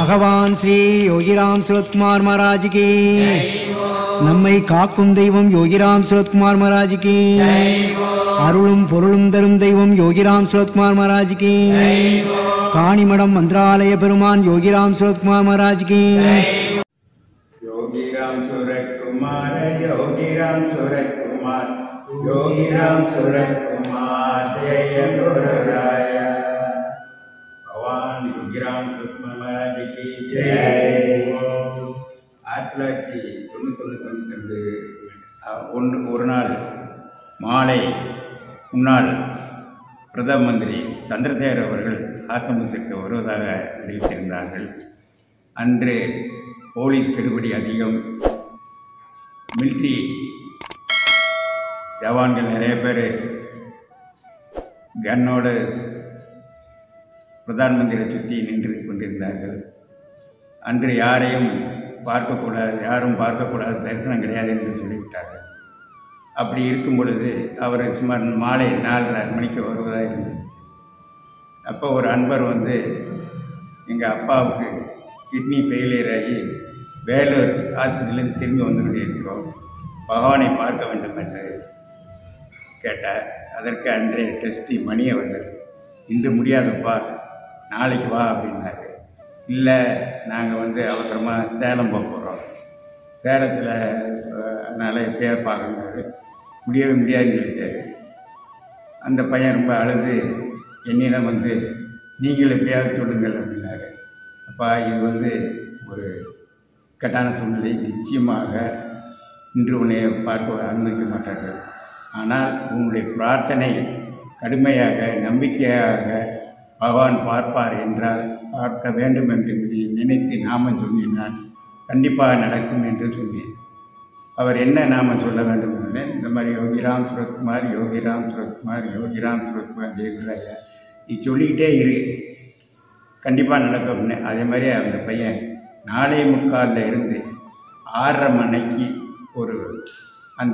பகவான் ஸ்ரீ யோகிராம் சுரத்குமார் மகாராஜுக்கு நம்மை காக்கும் தெய்வம் யோகிராம் சுரத்குமார் மகாராஜுக்கு அருளும் பொருளும் தரும் தெய்வம் யோகிராம் சுரத்குமார் மகாராஜுக்கு காணிமடம் மந்திராலய பெருமான் யோகிராம் சுரத்குமார் மகாராஜுக்கு योगीराम सूरज कुमार योगीराम सूरज कुमार योगीराम सूरज कुमार जय गुरुराय भगवान योगीराम सूरज महाराज की जय ஆயிரத்தி தொள்ளாயிரத்தி தொண்ணூத்தொன்று தொண்ணூற்றி ரெண்டு ஒன்று ஒரு நாள் மாலை முன்னாள் பிரதம மந்திரி சந்திரசேகர் அவர்கள் ஆசிரமத்திற்கு வருவதாக அறிவித்திருந்தார்கள் அன்று போலீஸ் கெடுபிடி அதிகம் மிலிட்ரி ஜவான்கள் நிறைய பேர் கன்னோடு பிரதான் மந்திரை சுற்றி நின்று கொண்டிருந்தார்கள் அன்று யாரையும் பார்க்கக்கூடாது யாரும் பார்க்கக்கூடாது தரிசனம் கிடையாது என்று சொல்லிவிட்டார்கள் அப்படி இருக்கும் பொழுது அவர் சுமார் மாலை நாலரை மணிக்கு வருவதாக இருந்தது அப்போ ஒரு அன்பர் வந்து எங்கள் அப்பாவுக்கு கிட்னி ஃபெயிலியர் ஆகி வேலூர் ஹாஸ்பிட்டலேருந்து திரும்பி வந்து கொண்டிருக்கிறோம் பகவானை பார்க்க வேண்டும் என்று கேட்டார் அதற்கு அன்றைய டெஸ்டி மணி அவர்கள் இன்று முடியாதுப்பா நாளைக்கு வா அப்படின்னாரு இல்லை நாங்கள் வந்து அவசரமாக சேலம் போக போகிறோம் சேலத்தில் அதனால் எப்பயாவது பார்க்கணுன்னாரு முடியவே முடியாதுன்னு சொல்லிட்டாரு அந்த பையன் ரொம்ப அழுது என்னிடம் வந்து நீங்கள் எப்படியாவது சொல்லுங்கள் அப்படின்னாரு அப்பா இது வந்து ஒரு இக்கட்டான சூழ்நிலை நிச்சயமாக இன்று உன்னை பார்க்க அனுமதிக்க மாட்டார்கள் ஆனால் உன்னுடைய பிரார்த்தனை கடுமையாக நம்பிக்கையாக பகவான் பார்ப்பார் என்றால் பார்க்க வேண்டும் என்று நீ நினைத்து நாமம் சொன்னினால் கண்டிப்பாக நடக்கும் என்று சொன்னேன் அவர் என்ன நாம சொல்ல வேண்டும் என்று இந்த மாதிரி யோகிராம் சுரத்குமார் யோகிராம் சுரத்குமார் யோகிராம் சுரத்குமார் ஜெயகுராயா நீ சொல்லிக்கிட்டே இரு கண்டிப்பாக நடக்கும்னு அதே மாதிரி அந்த பையன் நாலே முக்காலில் இருந்து ஆறரை மணிக்கு ஒரு அந்த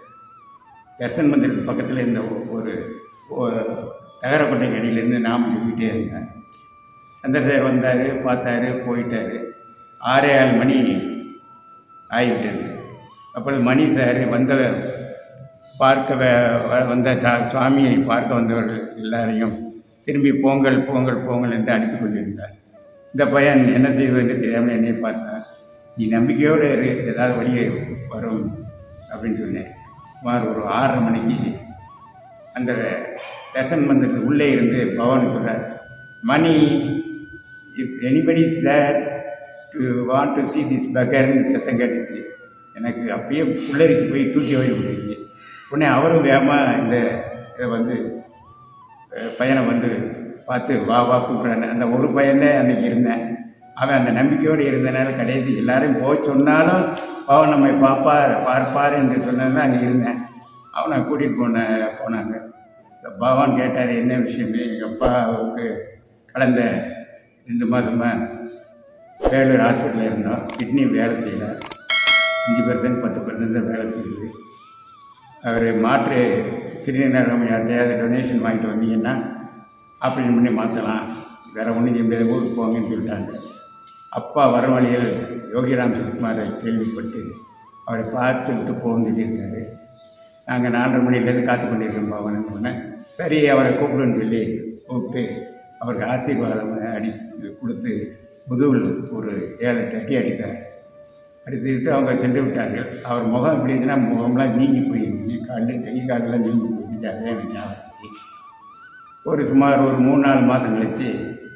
தர்சன் மந்திரத்து பக்கத்தில் இருந்த ஒ- ஒரு ஒ- தகரக்கொட்டை அடியிலேருந்து நாம் சொல்லிக்கிட்டே இருந்தேன் சந்திரசேகர் வந்தார் பார்த்தாரு போயிட்டார் ஆறே ஆறு மணி ஆகிவிட்டது அப்பொழுது மணி சார் வந்த பார்க்க வ- வ- வந்த சா- சுவாமியை பார்க்க வந்தவர்கள் எல்லாரையும் திரும்பி போங்கள் போங்கள் போங்கள் என்று அனுப்பி கொண்டிருந்தார் இந்த பையன் என்ன செய்வது என்று தெரியாமல் என்னை பார்த்தான் நீ நம்பிக்கையோடு இரு ஏதாவது வழியே வரும் அப்படின்னு சொன்னேன் சுமார் ஒரு ஆறரை மணிக்கு அந்த தர்சன் மந்திரத்து உள்ளே இருந்து பகவான் சொல்கிறார் மணி if anybody is there to want to see this பகர்னு சத்தம் கேட்டுச்சு எனக்கு அப்படியே புள்ளரிக்கு போய் தூக்கி ஓடி விட்டுருச்சு உடனே அவரும் வேகமாக இந்த இதை வந்து அஹ், பையனை வந்து பார்த்து வா வா கூப்பிட்றாரு அந்த ஒரு பையன்தான் அன்னைக்கு இருந்தேன் அவன் அந்த நம்பிக்கையோடு இருந்தனால கடைசி எல்லாரையும் போக சொன்னாலும் அவன் நம்மை பார்ப்பார் பார்ப்பார் என்று சொன்னதுதான் அங்கே இருந்தேன் அவனை கூட்டிகிட்டு போன போனாங்க பகவான் கேட்டார் என்ன விஷயமே எங்கள் அப்பாவுக்கு கடந்த ரெண்டு மாதமாக வேலூர் ஹாஸ்பிட்டலில் இருந்தோம் கிட்னி வேலை செய்யல அஞ்சு பர்சன்ட் பத்து பர்சன்ட் தான் வேலை செய்யுது அவர் மாற்று சிறுநீரகம் யார்ட்டையாவது டொனேஷன் வாங்கிட்டு வந்தீங்கன்னா ஆப்ரேஷன் பண்ணி மாற்றலாம் வேறு ஒன்றும் செய்ய முடியாது ஊருக்கு போங்கன்னு சொல்லிட்டாங்க அப்பா வர வழியில் யோகிராம் சுகுமாரை கேள்விப்பட்டு அவரை பார்த்துட்டு போகணும்னு சொல்லியிருக்காரு நாங்கள் நாலரை மணிலேருந்து காத்து கொண்டிருக்கோம் பவன் சொன்னேன் சரி அவரை கூப்பிடுன்னு சொல்லி கூப்பிட்டு அவருக்கு ஆசீர்வாதம் அடி கொடுத்து முதுகில் ஒரு ஏழு எட்டு அடி அடித்தார் அடித்துக்கிட்டு அவங்க சென்று விட்டார்கள் அவர் முகம் எப்படி இருந்துச்சுன்னா முகம்லாம் நீங்கி போயிருந்துச்சு காலில் கை காலெல்லாம் நீங்கி போயிருந்துச்சு அதே எனக்கு ஞாபகம் இருந்துச்சு. ஒரு சுமார் ஒரு மூணு நாலு மாதம் கழிச்சு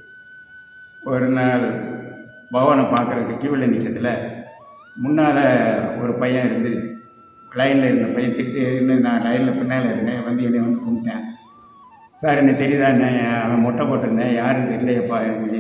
ஒரு நாள் பவனை பார்க்குறதுக்கு கியூவில் நிற்கிறதுல முன்னால் ஒரு பையன் இருந்து லைனில் இருந்த பையன் திருத்தி இருந்து நான் லைனில் பின்னால் இருந்தேன் வந்து என்னை வந்து கும்பிட்டேன் சார் என்ன தெரியுதா என்ன அவன் மொட்டை போட்டிருந்தேன் யாரும் தெரியலையப்பா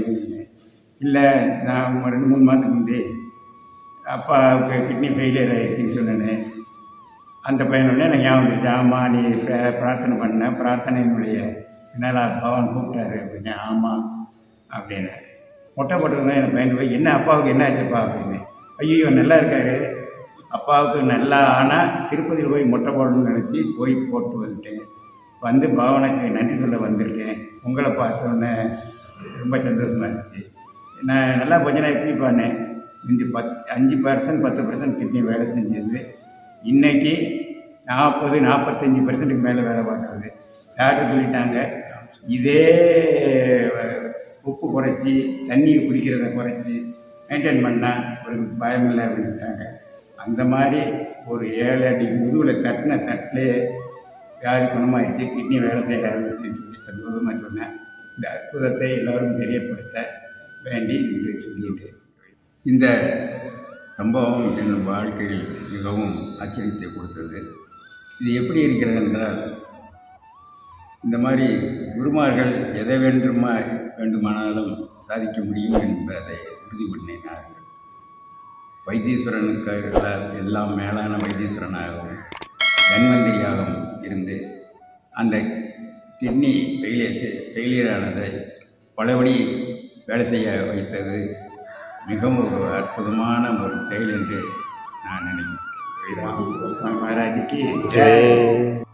இல்லை நான் ஒரு ரெண்டு மூணு மாதத்துக்கு முந்தி அப்பாவுக்கு கிட்னி ஃபெயிலியர் ஆகிடுச்சின்னு சொன்னேன் அந்த பையனோடனே எனக்கு ஞாபகம் வந்துச்சு ஆமாம் நீ பிர- பிரார்த்தனை பண்ண பிரார்த்தனையினுடைய என்னால் பகவான் கூப்பிட்டாரு அப்படின்னு ஆமாம் அப்படின்னு மொட்டை போட்டிருந்தேன் எனக்கு பயந்து போய் என்ன அப்பாவுக்கு என்ன ஆச்சுப்பா அப்படின்னு ஐயோ நல்லா இருக்காரு அப்பாவுக்கு நல்லா ஆனால் திருப்பதியில் போய் மொட்டை போடணும்னு நினச்சி போய் போட்டு வந்துட்டேன் வந்து பாவனைக்கு நன்றி சொல்ல வந்திருக்கேன் உங்களை பார்த்தோன்னே ரொம்ப சந்தோஷமாக இருந்துச்சு நான் நல்லா கொஞ்ச நேரம் எப்படி பண்ணேன் இந்த பத் அஞ்சு பர்சன்ட் பத்து பர்சன்ட் கிட்னி வேலை செஞ்சது இன்னைக்கு நாற்பது நாற்பத்தஞ்சு பர்சன்ட்டுக்கு மேலே வேலை பார்க்குறது டாக்டர் சொல்லிட்டாங்க இதே அஹ், உப்பு குறைச்சி தண்ணியை குடிக்கிறத குறைச்சி மெயின்டைன் பண்ணால் ஒரு பயம் இல்லை அப்படின்ட்டாங்க அந்த மாதிரி ஒரு ஏழு அடி முதுகில் தட்டின தட்டிலே வியாதி குணமாயிடுச்சு கிட்னி வேலை செய்ய ஆரம்பிச்சுன்னு சொல்லி சந்தோஷமாக சொன்னேன் இந்த அற்புதத்தை எல்லோரும் தெரியப்படுத்த வேண்டி இன்று சொல்லிட்டு இந்த சம்பவம் என் வாழ்க்கையில் மிகவும் ஆச்சரியத்தை கொடுத்தது இது எப்படி இருக்கிறது என்றால் இந்த மாதிரி குருமார்கள் எதை வேண்டுமா வேண்டுமானாலும் சாதிக்க முடியும் என்பதை உறுதி பண்ணினார்கள் வைத்தீஸ்வரனுக்கு எல்லாம் எல்லாம் மேலான வைத்தீஸ்வரனாகவும் தன்வந்திரியாகவும் இருந்து அந்த கிட்னி ஃபெயிலியர் ஃபெயிலியரானதை பலபடி வேலை செய்ய வைத்தது மிகவும் ஒரு அற்புதமான ஒரு செயல் என்று நான் நினைக்கிறேன் மகாராஜுக்கு ஜெய்